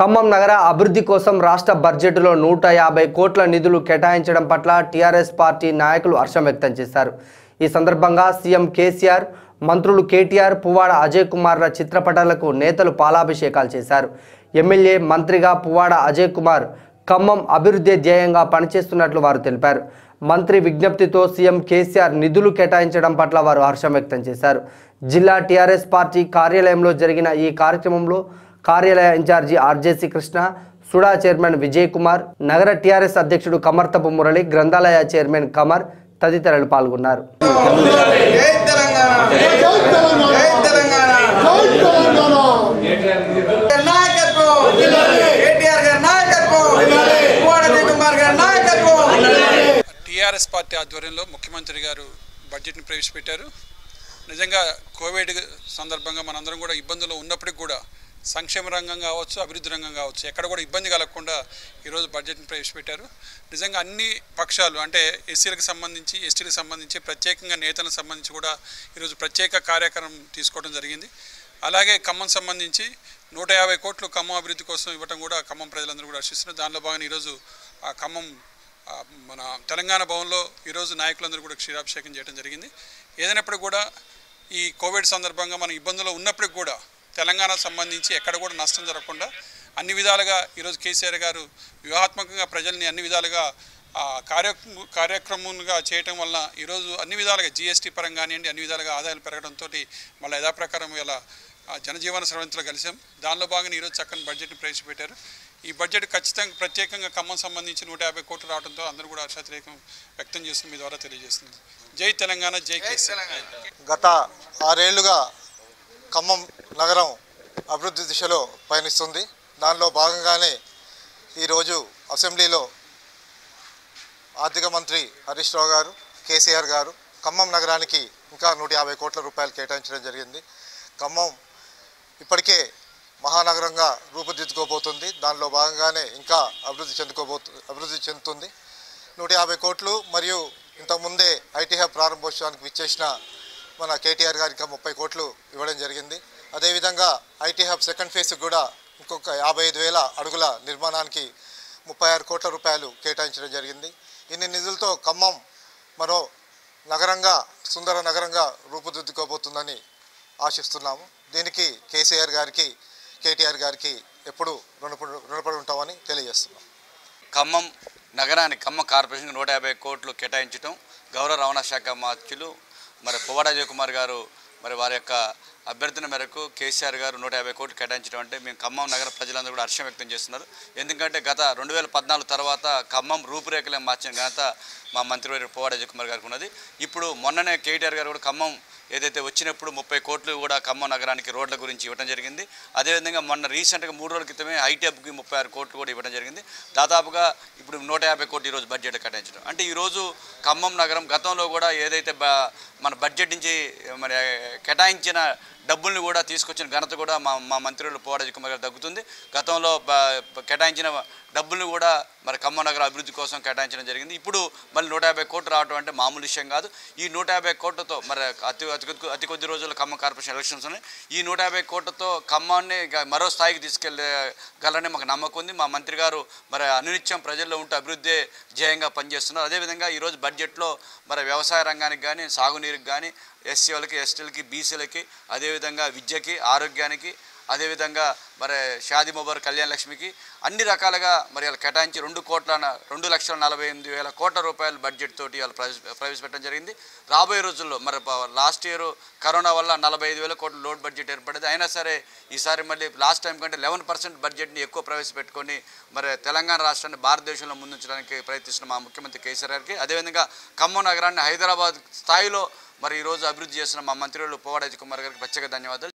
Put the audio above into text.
ఖమ్మం నగర అభివృద్ధి కోసం రాష్ట్ర బడ్జెట్లో నూట యాభై కోట్ల నిధులు కేటాయించడం పట్ల టీఆర్ఎస్ పార్టీ నాయకులు హర్షం వ్యక్తం చేశారు ఈ సందర్భంగా సీఎం కేసీఆర్ మంత్రులు కేటీఆర్ పువ్వాడ అజయ్ కుమార్ల చిత్రపటాలకు నేతలు పాలాభిషేకాలు చేశారు ఎమ్మెల్యే మంత్రిగా పువ్వాడ అజయ్ కుమార్ ఖమ్మం అభివృద్ధి ధ్యేయంగా పనిచేస్తున్నట్లు వారు తెలిపారు మంత్రి విజ్ఞప్తితో సీఎం కేసీఆర్ నిధులు కేటాయించడం పట్ల వారు హర్షం వ్యక్తం చేశారు జిల్లా టీఆర్ఎస్ పార్టీ కార్యాలయంలో జరిగిన ఈ కార్యక్రమంలో కార్యాలయ incharge RJC Krishna SUDA chairman Vijay Kumar నగర టీఆర్ఎస్ అధ్యక్షుడు కమర్తపు మురళి గ్రంథాలయ చైర్మన్ కమర్ తదితరులు పాల్గొన్నారు జై తెలంగాణ జై తెలంగాణ నాయకత్వం కేటీఆర్ గారి నాయకత్వం కుమార్ కుమార్ గారి నాయకత్వం టీఆర్ఎస్ పార్టీ ఆధ్వర్యంలో ముఖ్యమంత్రి గారు బడ్జెట్ని ప్రవేశపెట్టారు నిజంగా కోవిడ్ సందర్భంగా మనందరం కూడా ఇబ్బందుల్లో ఉన్నప్పటికి కూడా సంక్షేమ రంగం కావచ్చు అభివృద్ధి రంగం కావచ్చు ఎక్కడ కూడా ఇబ్బంది కలగకుండా ఈరోజు బడ్జెట్ని ప్రవేశపెట్టారు నిజంగా అన్ని పక్షాలు అంటే ఎస్సీలకు సంబంధించి ఎస్టీలకు సంబంధించి ప్రత్యేకంగా నేతలకు సంబంధించి కూడా ఈరోజు ప్రత్యేక కార్యక్రమం తీసుకోవడం జరిగింది అలాగే ఖమ్మం సంబంధించి నూట యాభై కోట్లు ఖమ్మం అభివృద్ధి కోసం ఇవ్వడం కూడా ఖమ్మం ప్రజలందరూ కూడా హర్షిస్తున్నారు దానిలో భాగంగా ఈరోజు ఆ ఖమ్మం ఆ, మన తెలంగాణ భవన్లో ఈరోజు నాయకులందరూ కూడా క్షీరాభిషేకం చేయడం జరిగింది ఏదైనప్పటికీ కూడా ఈ కోవిడ్ సందర్భంగా మన ఇబ్బందులు ఉన్నప్పటికి కూడా తెలంగాణ సంబంధించి ఎక్కడ కూడా నష్టం జరగకుండా అన్ని విధాలుగా ఈరోజు కేసీఆర్ గారు వ్యూహాత్మకంగా ప్రజల్ని అన్ని విధాలుగా ఆ, కార్య కార్యక్రమంగా చేయటం వలన ఈరోజు అన్ని విధాలుగా జీఎస్టీ పరంగా కానివ్వండి అన్ని విధాలుగా ఆదాయాలు పెరగడంతో మళ్ళీ యథాప్రకారం ఇలా ఆ, జనజీవన స్రవంతిలో కలిసాం దానిలో భాగంగా ఈరోజు చక్కని బడ్జెట్ని ప్రవేశపెట్టారు ఈ బడ్జెట్ ఖచ్చితంగా ప్రత్యేకంగా ఖమ్మం సంబంధించి నూట యాభై కోట్లు రావడంతో అందరూ కూడా హర్షాతిరేకం వ్యక్తం చేస్తుంది మీ ద్వారా తెలియజేస్తుంది జై తెలంగాణ జై కేసీఆర్ గత ఆరేళ్లుగా ఖమ్మం నగరం అభివృద్ధి దిశలో పయనిస్తుంది దానిలో భాగంగానే ఈరోజు అసెంబ్లీలో ఆర్థిక మంత్రి హరీష్ రావు గారు కేసీఆర్ గారు ఖమ్మం నగరానికి ఇంకా నూట యాభై కోట్ల రూపాయలు కేటాయించడం జరిగింది ఖమ్మం ఇప్పటికే మహానగరంగా రూపుదిద్దుకోబోతుంది దానిలో భాగంగానే ఇంకా అభివృద్ధి చెందుకోబోతు అభివృద్ధి చెందుతుంది నూట యాభై కోట్లు మరియు ఇంతకుముందే ఐటీ హబ్ ప్రారంభోత్సవానికి విచ్చేసిన మన కేటీఆర్ గారికి ఇంకా ముప్పై కోట్లు ఇవ్వడం జరిగింది అదేవిధంగా ఐటీ హబ్ సెకండ్ ఫేజ్కి కూడా ఇంకొక యాభై ఐదు వేల అడుగుల నిర్మాణానికి ముప్పై ఆరు కోట్ల రూపాయలు కేటాయించడం జరిగింది ఇన్ని నిధులతో ఖమ్మం మరో నగరంగా సుందర నగరంగా రూపుదిద్దుకోబోతుందని ఆశిస్తున్నాము దీనికి కేసీఆర్ గారికి కేటీఆర్ గారికి ఎప్పుడు రుణపడి రుణపడి ఉంటామని తెలియజేస్తున్నాం ఖమ్మం నగరానికి ఖమ్మం కార్పొరేషన్కి నూట యాభై కోట్లు కేటాయించడం గౌరవ రవాణా శాఖ మంత్రులు మరి పువ్వాడ అజయ్ కుమార్ గారు మరి వారి యొక్క అభ్యర్థన మేరకు కేసీఆర్ గారు నూట యాభై కోట్లు కేటాయించడం అంటే మేము ఖమ్మం నగర ప్రజలందరూ కూడా హర్షం వ్యక్తం చేస్తున్నారు ఎందుకంటే గత రెండు వేల పద్నాలుగు తర్వాత ఖమ్మం రూపురేఖలే మార్చిన ఘనత మా మంత్రివర్య పువ్వాడ అజయ్ కుమార్ గారికి ఉన్నది ఇప్పుడు మొన్ననే కేటీఆర్ గారు కూడా ఖమ్మం ఏదైతే వచ్చినప్పుడు ముప్పై కోట్లు కూడా ఖమ్మం నగరానికి రోడ్ల గురించి ఇవ్వడం జరిగింది అదేవిధంగా మొన్న రీసెంట్గా మూడు రోజుల క్రితమే ఐటీఎఫ్కి ముప్పై ఆరు కోట్లు కూడా ఇవ్వడం జరిగింది దాదాపుగా ఇప్పుడు నూట యాభై కోట్లు ఈరోజు బడ్జెట్ కేటాయించడం అంటే ఈరోజు ఖమ్మం నగరం గతంలో కూడా ఏదైతే బ- మన బడ్జెట్ నుంచి మరి కేటాయించిన డబ్బుల్ని కూడా తీసుకొచ్చిన ఘనత కూడా మా మా మంత్రులు పోవడాజీ కుమార్ గారు తగ్గుతుంది గతంలో బ- కేటాయించిన డబ్బుల్ని కూడా మరి ఖమ్మం నగర అభివృద్ధి కోసం కేటాయించడం జరిగింది ఇప్పుడు మళ్ళీ నూట యాభై కోట్లు రావడం అంటే మామూలు విషయం కాదు ఈ నూట యాభై కోట్లతో మరి అతి అతి కొద్ది- అతి కొద్ది రోజుల్లో ఖమ్మం కార్పొరేషన్ ఎలక్షన్స్ ఉన్నాయి ఈ నూట యాభై కోట్లతో ఖమ్మాన్ని గ- మరో స్థాయికి తీసుకెళ్ళగలరని మాకు నమ్మకం ఉంది మా మంత్రి గారు మరి అనునిత్యం ప్రజల్లో ఉంటూ అభివృద్ధి ధ్యేయంగా పనిచేస్తున్నారు అదేవిధంగా ఈరోజు బడ్జెట్లో మరి వ్యవసాయ రంగానికి కానీ సాగునీరుకి కానీ ఎస్సీ వాళ్ళకి ఎస్టీలకి బీసీలకి అదేవిధంగా విద్యకి ఆరోగ్యానికి అదేవిధంగా మరి షాది ముబార్ కళ్యాణ లక్ష్మికి అన్ని రకాలుగా మరి వాళ్ళు కేటాయించి రెండు కోట్ల న- రెండు లక్షల నలభై ఎనిమిది వేల కోట్ల రూపాయల బడ్జెట్ తోటి వాళ్ళు ప్రవేశ ప్రవేశపెట్టడం జరిగింది రాబోయే రోజుల్లో మరి ప- లాస్ట్ ఇయర్ కరోనా వల్ల నలభై ఐదు వేల కోట్ల లోడ్ బడ్జెట్ ఏర్పడింది అయినా సరే ఈసారి మళ్ళీ లాస్ట్ టైం కంటే లెవెన్ పర్సెంట్ బడ్జెట్ని ఎక్కువ ప్రవేశపెట్టుకొని మరి తెలంగాణ రాష్ట్రాన్ని భారతదేశంలో ముందుంచడానికి ప్రయత్నిస్తున్న మా ముఖ్యమంత్రి కేసీఆర్ గారికి అదేవిధంగా ఖమ్మం నగరాన్ని హైదరాబాద్ స్థాయిలో మరి ఈరోజు అభివృద్ధి చేస్తున్న మా మంత్రులు పోవాడాజీ కుమార్ గారికి ప్రత్యేక ధన్యవాదాలు